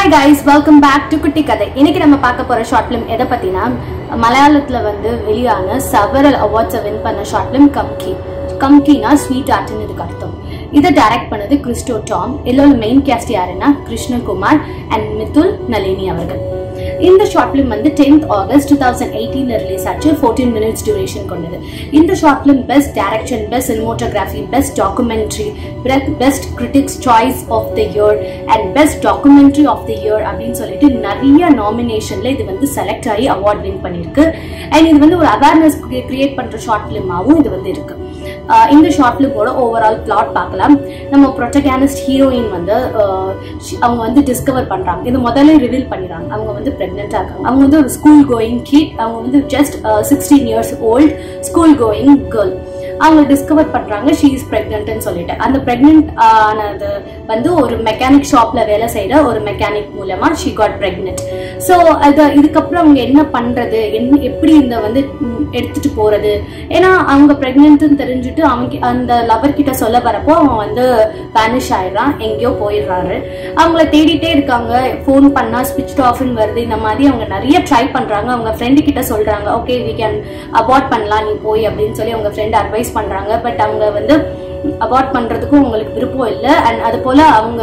hi guys welcome back to குட்டி கதை இன்னைக்கு நம்ம பார்க்க போற ஷார்ட் ஃபிலிம் எதை பத்தினா மலையாளத்துல வந்து வெளியான செவரல் அவார்ட்ஸை வின் பண்ண ஷார்ட் ஃபிலிம் கம்கி கம்கினா ஸ்வீட் ஆர்ட்னு இதுக்கு அர்த்தம் இதை டைரக்ட் பண்ணது கிறிஸ்டோ டாம் இதோட மெயின் கேஸ்ட் யாருன்னா கிருஷ்ணகுமார் அண்ட் மிதுல் நளினி அவர்கள் இந்த ஷார்ட் ஃபிலிம் வந்து டென்த் ஆகஸ்ட் டூ தௌசண்ட் எயிட்டீன்ல ரிலீஸ் ஆச்சு ஃபோர்டீன் மினிட்ஸ் டியூரேஷன் கொண்டது இந்த short film best direction best cinematography best documentary best critics choice of the year and best documentary of the year அப்படின்னு சொல்லிட்டு நிறைய நாமினேஷன்ல இது வந்து செலக்ட் ஆகி அவார்ட் வின் பண்ணியிருக்கு அண்ட் இது வந்து ஒரு அவேர்னஸ் கிரியேட் பண்ற ஷார்ட் ஃபிலிமாவும் இது வந்து இருக்கு ஆஹ் இந்த ஷார்ட் ஃபிலிமோட ஓவரால் பிளாட் பார்க்கலாம் நம்ம ப்ரொட்டகானிஸ்ட் ஹீரோயின் வந்து ஆஹ் ஷி- அவங்க வந்து டிஸ்கவர் பண்றாங்க இது முதல்ல ரிவீல் பண்ணிடுறாங்க அவங்க வந்து பிரெக்னெண்டா இருக்காங்க அவங்க வந்து ஒரு ஸ்கூல் கோயிங் கிட் அவங்க வந்து just sixteen years old school going girl அவங்க டிஸ்கவர் பண்றாங்க ஷீ இஸ் பிரெக்னென்ட்னு சொல்லிட்டு அந்த பிரெக்னென்ட் ஆனது வந்து ஒரு மெக்கானிக் ஷாப்ல வேலை செய்யற ஒரு மெக்கானிக் மூலமா ஷீ காட் பிரெக்னென்ட் ஸோ அது இதுக்கப்புறம் அவங்க என்ன பண்றது என்ன எப்படி இந்த வந்து ம், எடுத்துட்டு போறது ஏன்னா அவங்க பிரெக்னென்ட்னு தெரிஞ்சுட்டு அவங்க அந்த லவர் கிட்ட சொல்ல வரப்போ அவன் வந்து வேனிஷ் ஆயிடுறான் எங்கேயோ போயிடுறாரு அவங்கள தேடிட்டே இருக்காங்க ஃபோன் பண்ணா ஸ்விட்ச் ஆஃப்னு வருது இந்த மாதிரி அவங்க நிறைய ட்ரை பண்றாங்க அவங்க ஃப்ரெண்டு கிட்ட சொல்றாங்க ஓகே வி கேன் அபார்ட் பண்ணலாம் நீ போய் அப்படின்னு சொல்லி அவங்க ஃப்ரெண்ட் அட்வைஸ் பண்றாங்க பட் அவங்க வந்து அபார்ட் பண்றதுக்கும் உங்களுக்கு விருப்பம் இல்லை அண்ட் அது போல அவங்க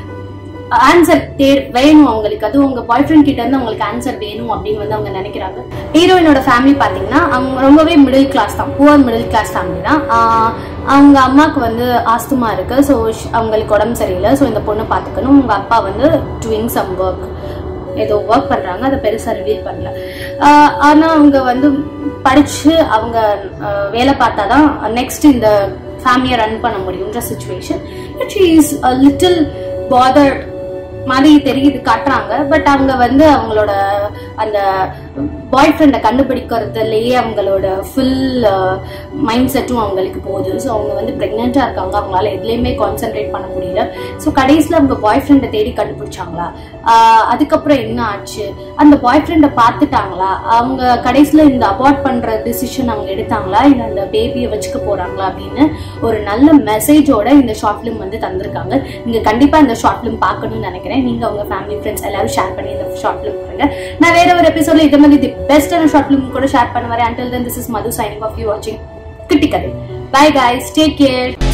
ஆன்சர் தே வேணும் அவங்களுக்கு அது உங்க பாய் ஃப்ரெண்ட் கிட்ட இருந்து அவங்களுக்கு ஆன்சர் வேணும் அப்படின்னு வந்து அவங்க நினைக்கிறாங்க ஹீரோயினோட ஃபேமிலி பாத்தீங்கன்னா அவங்க ரொம்பவே மிடில் கிளாஸ் தான் புவர் மிடில் கிளாஸ் ஃபேமிலி தான் ஆஹ் அவங்க அம்மாவுக்கு வந்து ஆஸ்துமா இருக்கு ஸோ அவங்களுக்கு உடம்பு சரியில்லை ஸோ இந்த பொண்ணு பார்த்துக்கணும் உங்க அப்பா வந்து டூயிங் சம் ஒர்க் ஏதோ ஒர்க் பண்றாங்க அதை பெருசா ரிவீல் பண்ணல ஆஹ் ஆனா அவங்க வந்து படிச்சு அவங்க ஆஹ் வேலை பார்த்தாதான் நெக்ஸ்ட் இந்த ஃபேமிலியை ரன் பண்ண முடியுன்ற situation but she is little bothered மாதிரி தெரியுது காட்டுறாங்க பட் அவங்க வந்து அவங்களோட அந்த பாய் ஃப்ரெண்டை கண்டுபிடிக்கிறதுலயே அவங்களோட ஃபுல் மைண்ட் செட்டும் அவங்களுக்கு போகுது ஸோ அவங்க வந்து ப்ரெக்னெண்ட்டாக இருக்காங்க அவங்களால எதுலேயுமே கான்சென்ட்ரேட் பண்ண முடியல ஸோ கடைசியில் அவங்க பாய் ஃப்ரெண்டை தேடி கண்டுபிடிச்சாங்களா ஆஹ் அதுக்கப்புறம் என்ன ஆச்சு அந்த பாய் ஃப்ரெண்டை பார்த்துட்டாங்களா அவங்க கடைசியில் இந்த அபார்ட் பண்ணுற டிசிஷன் அவங்க எடுத்தாங்களா இல்லை அந்த பேபியை வச்சுக்க போறாங்களா அப்படின்னு ஒரு நல்ல மெசேஜோட இந்த ஷார்ட் ஃபிலிம் வந்து தந்திருக்காங்க நீங்க கண்டிப்பா இந்த ஷார்ட் ஃபிலிம் பார்க்கணும்னு நினைக்கிறேன் நீங்க உங்க ஃபேமிலி ஃப்ரெண்ட்ஸ் எல்லாரும் ஷேர் பண்ணி இந்த ஷார்ட் ஃபிலிம் பாருங்க நான் வேற ஒரு எபிசோட்ல இதே மாதிரி தி பெஸ்டான ஷார்ட் ஃபிலிம் கூட ஷேர் பண்ண வரேன் until then this is Madhu signing off you watching குட்டி கதை பை guys take care